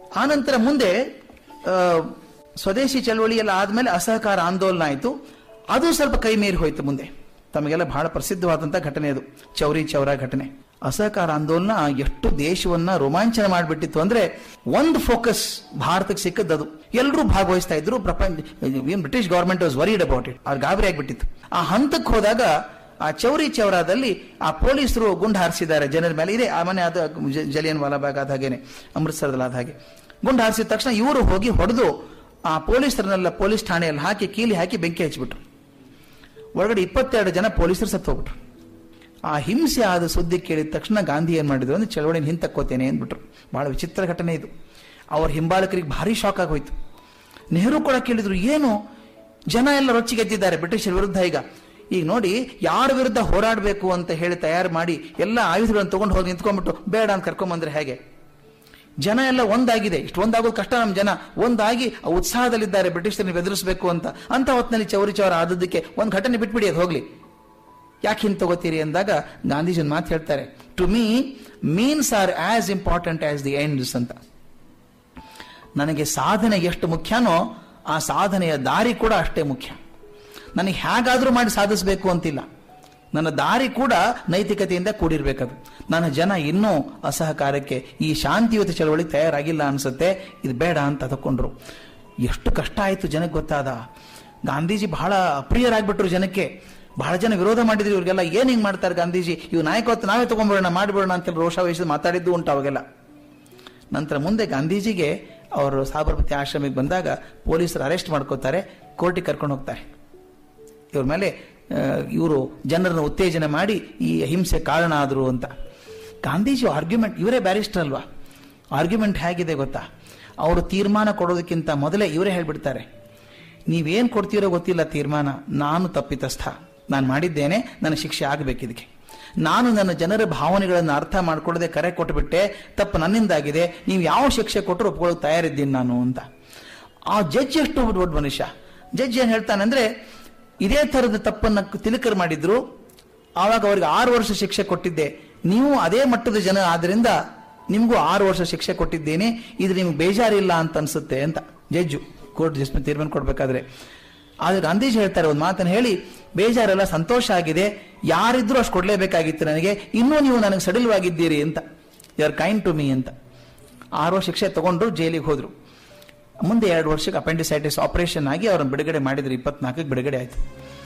ಆನಂತರ ಮುಂದೆ ಆ, ಸ್ವದೇಶಿ ಚಳವಳಿ ಎಲ್ಲ ಆದ್ಮೇಲೆ ಅಸಹಕಾರ ಆಂದೋಲನ ಆಯಿತು ಅದು ಸ್ವಲ್ಪ ಕೈ ಮೀರಿ ಹೋಯ್ತು ಮುಂದೆ ತಮಗೆಲ್ಲ ಬಹಳ ಪ್ರಸಿದ್ಧವಾದಂಥ ಘಟನೆ ಅದು ಚೌರಿ ಚೌರ ಘಟನೆ ಅಸಹಕಾರ ಆಂದೋಲನ ಎಷ್ಟು ದೇಶವನ್ನ ರೋಮಾಂಚನ ಮಾಡಿಬಿಟ್ಟಿತ್ತು ಅಂದ್ರೆ ಒಂದು ಫೋಕಸ್ ಭಾರತಕ್ಕೆ ಸಿಕ್ಕದ್ದು ಎಲ್ಲರೂ ಭಾಗವಹಿಸ್ತಾ ಇದ್ರು ಪ್ರಪಂಚ ಏನ್ British government was worried about it ಅವ್ರು ಗಾಬರಿ ಆಗ್ಬಿಟ್ಟಿತ್ತು ಆ ಹಂತಕ್ಕೆ ಹೋದಾಗ ಆ ಚೌರಿ ಚೌರಾದಲ್ಲಿ ಆ ಪೊಲೀಸರು ಗುಂಡು ಹಾರಿಸಿದ್ದಾರೆ ಜನರ ಮೇಲೆ ಇದೆ ಆ ಮನೆ ಅದು ಜ- ಜಲಿಯನ್ ವಾಲಾಬಾಗ್ ಆದ ಹಾಗೇನೆ ಅಮೃತ್ಸರದಲ್ಲಿ ಆದ ಹಾಗೆ ಗುಂಡು ಹಾರಿಸಿದ ತಕ್ಷಣ ಇವರು ಹೋಗಿ ಹೊಡೆದು ಆ ಪೊಲೀಸರನ್ನೆಲ್ಲ ಪೊಲೀಸ್ ಠಾಣೆಯಲ್ಲಿ ಹಾಕಿ ಕೀಲಿ ಹಾಕಿ ಬೆಂಕಿ ಹಚ್ಚಿಬಿಟ್ರು ಒಳಗಡೆ ಇಪ್ಪತ್ತೆರಡು ಜನ ಪೊಲೀಸರು ಸತ್ತು ಹೋಗ್ಬಿಟ್ರು ಆ ಹಿಂಸೆ ಆದ ಸುದ್ದಿ ಕೇಳಿದ ತಕ್ಷಣ ಗಾಂಧಿ ಏನ್ ಮಾಡಿದ್ರು ಅಂದ್ರೆ ಚಳವಳಿನ ಹಿಂತಕ್ಕೋತೇನೆ ಅಂದ್ಬಿಟ್ರು ಬಹಳ ವಿಚಿತ್ರ ಘಟನೆ ಇದು ಅವ್ರ ಹಿಂಬಾಲಕರಿಗೆ ಭಾರಿ ಶಾಕ್ ಆಗೋಯ್ತು ನೆಹರು ಕೂಡ ಕೇಳಿದ್ರು ಏನು ಜನ ಎಲ್ಲ ರೊಚ್ಚಿಗೆದ್ದಿದ್ದಾರೆ ಬ್ರಿಟಿಷರ ವಿರುದ್ಧ ಈಗ ಈಗ ನೋಡಿ ಯಾರ ವಿರುದ್ಧ ಹೋರಾಡಬೇಕು ಅಂತ ಹೇಳಿ ತಯಾರು ಮಾಡಿ ಎಲ್ಲ ಆಯುಧಗಳನ್ನು ತಗೊಂಡು ಹೋಗಿ ನಿಂತ್ಕೊಂಡ್ಬಿಟ್ಟು ಬೇಡ ಅಂತ ಕರ್ಕೊಂಬಂದ್ರೆ ಹೇಗೆ ಜನ ಎಲ್ಲ ಒಂದಾಗಿದೆ ಇಷ್ಟು ಒಂದಾಗೋದು ಕಷ್ಟ ನಮ್ಮ ಜನ ಒಂದಾಗಿ ಆ ಉತ್ಸಾಹದಲ್ಲಿದ್ದಾರೆ ಬ್ರಿಟಿಷರನ್ನು ಬೆದರಿಸಬೇಕು ಅಂತ ಅಂತ ಹೊತ್ತಿನಲ್ಲಿ ಚೌರಿ ಚೌರ ಆದದ್ದಕ್ಕೆ ಒಂದು ಘಟನೆ ಬಿಟ್ಬಿಡಿ ಅದು ಹೋಗ್ಲಿ ಯಾಕೆ ಹಿಂಗೆ ತಗೋತೀರಿ ಅಂದಾಗ ಗಾಂಧೀಜಿ ಒಂದು ಮಾತು ಹೇಳ್ತಾರೆ to me means are as important as the ends ಅಂತ ನನಗೆ ಸಾಧನೆ ಎಷ್ಟು ಮುಖ್ಯನೋ ಆ ಸಾಧನೆಯ ದಾರಿ ಕೂಡ ಅಷ್ಟೇ ಮುಖ್ಯ ನನಗೆ ಹೇಗಾದ್ರೂ ಮಾಡಿ ಸಾಧಿಸಬೇಕು ಅಂತಿಲ್ಲ ನನ್ನ ದಾರಿ ಕೂಡ ನೈತಿಕತೆಯಿಂದ ಕೂಡಿರ್ಬೇಕದು ನನ್ನ ಜನ ಇನ್ನೂ ಅಸಹಕಾರಕ್ಕೆ ಈ ಶಾಂತಿಯುತ ಚಳವಳಿ ತಯಾರಾಗಿಲ್ಲ ಅನ್ಸುತ್ತೆ ಇದು ಬೇಡ ಅಂತ ತಕೊಂಡ್ರು ಎಷ್ಟು ಕಷ್ಟ ಆಯ್ತು ಜನಕ್ಕೆ ಗೊತ್ತಾದ ಗಾಂಧೀಜಿ ಬಹಳ ಅಪ್ರಿಯರಾಗ್ಬಿಟ್ರು ಜನಕ್ಕೆ ಬಹಳ ಜನ ವಿರೋಧ ಮಾಡಿದ್ರು ಇವ್ರಿಗೆಲ್ಲ ಏನ್ ಹಿಂಗ್ ಮಾಡ್ತಾರೆ ಗಾಂಧೀಜಿ ಇವ್ ನಾಯಕತ್ವ ನಾವೇ ತಗೊಂಡ್ಬಿಡೋಣ ಮಾಡಿಬಿಡೋಣ ಅಂತ ರೋಷ ವಹಿಸಿ ಮಾತಾಡಿದ್ದು ಉಂಟು ಅವಾಗೆಲ್ಲ ನಂತರ ಮುಂದೆ ಗಾಂಧೀಜಿಗೆ ಅವರು ಸಾಬರಮತಿ ಆಶ್ರಮಕ್ಕೆ ಬಂದಾಗ ಪೊಲೀಸರು ಅರೆಸ್ಟ್ ಮಾಡ್ಕೋತಾರೆ ಕೋರ್ಟಿಗೆ ಕರ್ಕೊಂಡು ಹೋಗ್ತಾರೆ ಇವ್ರ ಮೇಲೆ ಇವರು ಜನರನ್ನು ಉತ್ತೇಜನ ಮಾಡಿ ಈ ಹಿಂಸೆ ಕಾರಣ ಆದರು ಅಂತ ಗಾಂಧೀಜಿ ಆರ್ಗ್ಯುಮೆಂಟ್ ಇವರೇ ಬ್ಯಾರಿಸ್ಟರ್ ಅಲ್ವಾ ಆರ್ಗ್ಯುಮೆಂಟ್ ಹೇಗಿದೆ ಗೊತ್ತಾ ಅವರು ತೀರ್ಮಾನ ಕೊಡೋದಕ್ಕಿಂತ ಮೊದಲೇ ಇವರೇ ಹೇಳ್ಬಿಡ್ತಾರೆ ನೀವೇನ್ ಕೊಡ್ತೀರೋ ಗೊತ್ತಿಲ್ಲ ತೀರ್ಮಾನ ನಾನು ತಪ್ಪಿತಸ್ಥ ನಾನು ಮಾಡಿದ್ದೇನೆ ನನ್ನ ಶಿಕ್ಷೆ ಆಗಬೇಕು ಇದಕ್ಕೆ ನಾನು ನನ್ನ ಜನರ ಭಾವನೆಗಳನ್ನು ಅರ್ಥ ಮಾಡ್ಕೊಳ್ಳದೆ ಕರೆ ಕೊಟ್ಟುಬಿಟ್ಟೆ ತಪ್ಪು ನನ್ನಿಂದಾಗಿದೆ ನೀವು ಯಾವ ಶಿಕ್ಷೆ ಕೊಟ್ಟರು ಒಪ್ಕೊಳ್ಳೋಕೆ ತಯಾರಿದ್ದೀನಿ ನಾನು ಅಂತ ಆ ಜಡ್ಜ್ ಎಷ್ಟು ದೊಡ್ಡ ಮನುಷ್ಯ ಜಡ್ಜ್ ಏನ್ ಹೇಳ್ತಾನೆ ಅಂದ್ರೆ ಇದೇ ತರದ ತಪ್ಪನ್ನ ತಿಲಕರ್ ಮಾಡಿದ್ರು ಆವಾಗ ಅವ್ರಿಗೆ ಆರು ವರ್ಷ ಶಿಕ್ಷೆ ಕೊಟ್ಟಿದ್ದೆ ನೀವು ಅದೇ ಮಟ್ಟದ ಜನ ಆದ್ರಿಂದ ನಿಮಗೂ ಆರು ವರ್ಷ ಶಿಕ್ಷೆ ಕೊಟ್ಟಿದ್ದೇನೆ ಇದು ನಿಮ್ಗೆ ಬೇಜಾರಿಲ್ಲ ಅಂತ ಅನ್ಸುತ್ತೆ ಅಂತ ಜಡ್ಜು ಕೋರ್ಟ್ ಜಸ್ಮೆಂಟ್ ತೀರ್ಮಾನ ಕೊಡ್ಬೇಕಾದ್ರೆ ಆದ್ರೆ ಗಾಂಧೀಜಿ ಹೇಳ್ತಾರೆ ಒಂದು ಮಾತನ್ನು ಹೇಳಿ ಬೇಜಾರೆಲ್ಲ ಸಂತೋಷ ಆಗಿದೆ ಯಾರಿದ್ರು ಅಷ್ಟು ಕೊಡ್ಲೇಬೇಕಾಗಿತ್ತು ನನಗೆ ಇನ್ನೂ ನೀವು ನನಗೆ ಸಡಿಲವಾಗಿದ್ದೀರಿ ಅಂತ you are kind to me ಅಂತ ಆರು ವರ್ಷ ಶಿಕ್ಷೆ ತಗೊಂಡ್ರು ಜೈಲಿಗೆ ಹೋದ್ರು ಮುಂದೆ ಎರಡು ವರ್ಷಕ್ಕೆ ಅಪೆಂಡಿಸೈಟಿಸ್ ಆಪರೇಷನ್ ಆಗಿ ಅವ್ರನ್ನ ಬಿಡುಗಡೆ ಮಾಡಿದ್ರು ಇಪ್ಪತ್ನಾಲ್ಕಕ್ಕೆ ಬಿಡುಗಡೆ ಆಯ್ತು